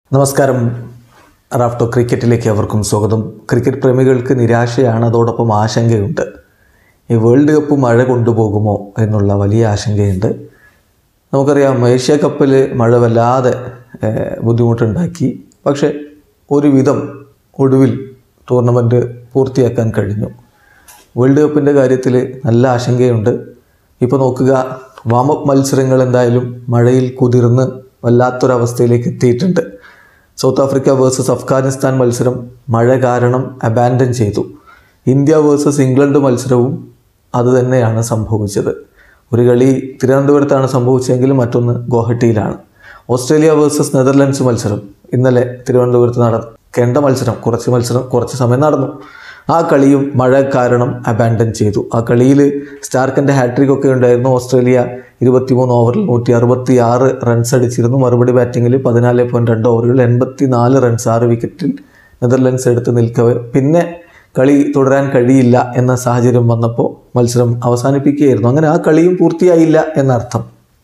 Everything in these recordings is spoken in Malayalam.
നമസ്കാരം റാഫ്റ്റോ ക്രിക്കറ്റിലേക്ക് അവർക്കും സ്വാഗതം ക്രിക്കറ്റ് പ്രേമികൾക്ക് നിരാശയാണ് അതോടൊപ്പം ആശങ്കയുണ്ട് ഈ വേൾഡ് കപ്പ് മഴ കൊണ്ടുപോകുമോ എന്നുള്ള വലിയ ആശങ്കയുണ്ട് നമുക്കറിയാം ഏഷ്യ കപ്പിൽ മഴ വല്ലാതെ ഏഹ്, ബുദ്ധിമുട്ടുണ്ടാക്കി പക്ഷേ ഒരുവിധം ഒടുവിൽ ടൂർണമെൻറ്റ് പൂർത്തിയാക്കാൻ കഴിഞ്ഞു വേൾഡ് കപ്പിൻ്റെ കാര്യത്തിൽ നല്ല ആശങ്കയുണ്ട് ഇപ്പോൾ നോക്കുക വാമപ്പ് മത്സരങ്ങൾ എന്തായാലും മഴയിൽ കുതിർന്ന് വല്ലാത്തൊരവസ്ഥയിലേക്ക് എത്തിയിട്ടുണ്ട് സൗത്ത് ആഫ്രിക്ക വേഴ്സസ് അഫ്ഗാനിസ്ഥാൻ മത്സരം മഴ കാരണം അബാൻഡൻ ചെയ്തു ഇന്ത്യ വേഴ്സസ് ഇംഗ്ലണ്ട് മത്സരവും അതുതന്നെയാണ് സംഭവിച്ചത് ഒരു കളി തിരുവനന്തപുരത്താണ് സംഭവിച്ചതെങ്കിൽ മറ്റൊന്ന് ഗുവാഹട്ടിയിലാണ് ഓസ്ട്രേലിയ വേഴ്സസ് നെതർലൻഡ്സ് മത്സരം ഇന്നലെ തിരുവനന്തപുരത്ത് നടക്കേണ്ട മത്സരം കുറച്ച് മത്സരം കുറച്ച് സമയം നടന്നു ആ കളിയും മഴ കാരണം അബാൻഡൻ ചെയ്തു ആ കളിയിൽ സ്റ്റാർക്കിൻ്റെ ഹാട്രിക് ഒക്കെ ഉണ്ടായിരുന്നു ഓസ്ട്രേലിയ ഇരുപത്തിമൂന്ന് ഓവറിൽ നൂറ്റി അറുപത്തി ആറ് റൺസ് അടിച്ചിരുന്നു മറുപടി ബാറ്റിങ്ങിൽ പതിനാല് പോയിൻറ്റ് രണ്ട് ഓവറുകൾ എൺപത്തി നാല് റൺസ് ആറ് വിക്കറ്റിൽ നെതർലൻഡ്സ് എടുത്ത് നിൽക്കവേ പിന്നെ കളി തുടരാൻ കഴിയില്ല എന്ന സാഹചര്യം വന്നപ്പോൾ മത്സരം അവസാനിപ്പിക്കുകയായിരുന്നു അങ്ങനെ ആ കളിയും പൂർത്തിയായില്ല എന്നർത്ഥം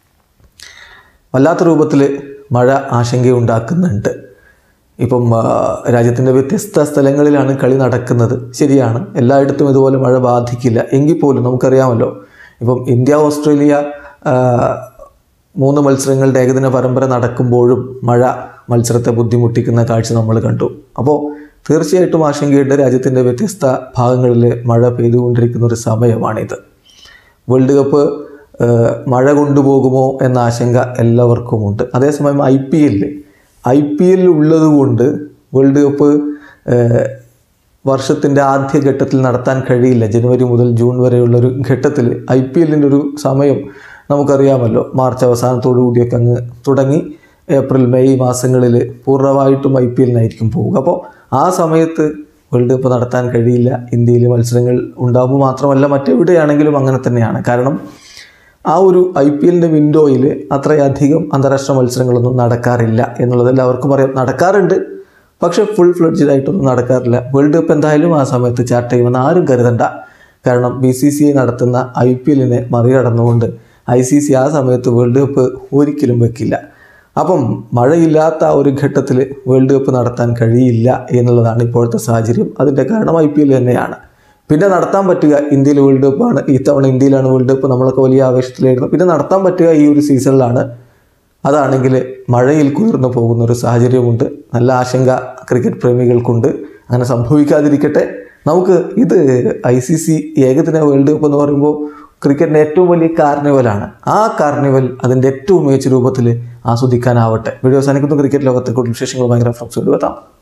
വല്ലാത്ത രൂപത്തിൽ മഴ ആശങ്കയുണ്ടാക്കുന്നുണ്ട് ഇപ്പം രാജ്യത്തിൻ്റെ വ്യത്യസ്ത സ്ഥലങ്ങളിലാണ് കളി നടക്കുന്നത് ശരിയാണ് എല്ലായിടത്തും ഇതുപോലെ മഴ ബാധിക്കില്ല എങ്കിൽ പോലും നമുക്കറിയാമല്ലോ ഇപ്പം ഇന്ത്യ ഓസ്ട്രേലിയ ആ, മൂന്ന് മത്സരങ്ങളുടെ ഏകദിന പരമ്പര നടക്കുമ്പോഴും മഴ മത്സരത്തെ ബുദ്ധിമുട്ടിക്കുന്ന കാഴ്ച നമ്മൾ കണ്ടു അപ്പോൾ തീർച്ചയായിട്ടും ആശങ്കയുണ്ട് രാജ്യത്തിൻ്റെ വ്യത്യസ്ത ഭാഗങ്ങളിൽ മഴ പെയ്തുകൊണ്ടിരിക്കുന്ന ഒരു സമയമാണിത് വേൾഡ് കപ്പ് ഏഹ്, മഴ കൊണ്ടുപോകുമോ എന്ന ആശങ്ക എല്ലാവർക്കുമുണ്ട് അതേസമയം ഐ പി എല്ലിൽ ഐ പി എല്ലിൽ ഉള്ളത് കൊണ്ട് വേൾഡ് കപ്പ് ഏഹ്, വർഷത്തിൻ്റെ ആദ്യ ഘട്ടത്തിൽ നടത്താൻ കഴിയില്ല ജനുവരി മുതൽ ജൂൺ വരെയുള്ള ഒരു ഘട്ടത്തിൽ ഐ പി എല്ലിൻ്റെ ഒരു സമയം നമുക്കറിയാമല്ലോ മാർച്ച് അവസാനത്തോടു കൂടിയൊക്കെ അങ്ങ് തുടങ്ങി ഏപ്രിൽ മെയ് മാസങ്ങളിൽ പൂർണ്ണമായിട്ടും ഐ പി എല്ലിനായിരിക്കും പോവുക അപ്പോൾ ആ സമയത്ത് വേൾഡ് കപ്പ് നടത്താൻ കഴിയില്ല ഇന്ത്യയിൽ മത്സരങ്ങൾ ഉണ്ടാകുമ്പോൾ മാത്രമല്ല മറ്റെവിടെയാണെങ്കിലും അങ്ങനെ തന്നെയാണ് കാരണം ആ ഒരു ഐ പി എല്ലിൻ്റെ വിൻഡോയിൽ അത്രയധികം അന്താരാഷ്ട്ര മത്സരങ്ങളൊന്നും നടക്കാറില്ല എന്നുള്ളത് എല്ലാവർക്കും അറിയാം നടക്കാറുണ്ട് പക്ഷേ ഫുൾ ഫ്ലെഡ്ജഡ് ആയിട്ടൊന്നും നടക്കാറില്ല വേൾഡ് കപ്പ് എന്തായാലും ആ സമയത്ത് ചാർട്ട് ചെയ്യുമെന്ന് ആരും കരുതണ്ട കാരണം ബി സി സി ഐ നടത്തുന്ന ഐ പി എല്ലിനെ മറികടന്നുകൊണ്ട് ഐ സി സി ആ സമയത്ത് വേൾഡ് കപ്പ് ഒരിക്കലും വെക്കില്ല അപ്പം മഴയില്ലാത്ത ആ ഒരു ഘട്ടത്തിൽ വേൾഡ് കപ്പ് നടത്താൻ കഴിയില്ല എന്നുള്ളതാണ് ഇപ്പോഴത്തെ സാഹചര്യം അതിൻ്റെ കാരണം ഐ പി എൽ തന്നെയാണ് പിന്നെ നടത്താൻ പറ്റുക ഇന്ത്യയിൽ വേൾഡ് കപ്പാണ് ഈ തവണ ഇന്ത്യയിലാണ് വേൾഡ് കപ്പ് നമ്മളൊക്കെ വലിയ ആവേശത്തിലായിരുന്നു പിന്നെ നടത്താൻ പറ്റുക ഈ ഒരു സീസണിലാണ് അതാണെങ്കിൽ മഴയിൽ കുതിർന്നു പോകുന്ന ഒരു സാഹചര്യമുണ്ട് നല്ല ആശങ്ക ക്രിക്കറ്റ് പ്രേമികൾക്കുണ്ട് അങ്ങനെ സംഭവിക്കാതിരിക്കട്ടെ നമുക്ക് ഇത് ഐ സി സി ഏകദിന വേൾഡ് കപ്പ് എന്ന് പറയുമ്പോൾ ക്രിക്കറ്റിൻ്റെ ഏറ്റവും വലിയ കാർണിവലാണ് ആ കാർണിവൽ അതിൻ്റെ ഏറ്റവും മികച്ച രൂപത്തിൽ ആസ്വദിക്കാനാവട്ടെ വീഡിയോ അവസാനിക്കുന്നു ക്രിക്കറ്റ് ലോകത്തെ കൂടുതൽ വിശേഷങ്ങൾ ഭയങ്കര ഫ്രണ്ട്സ് എത്താം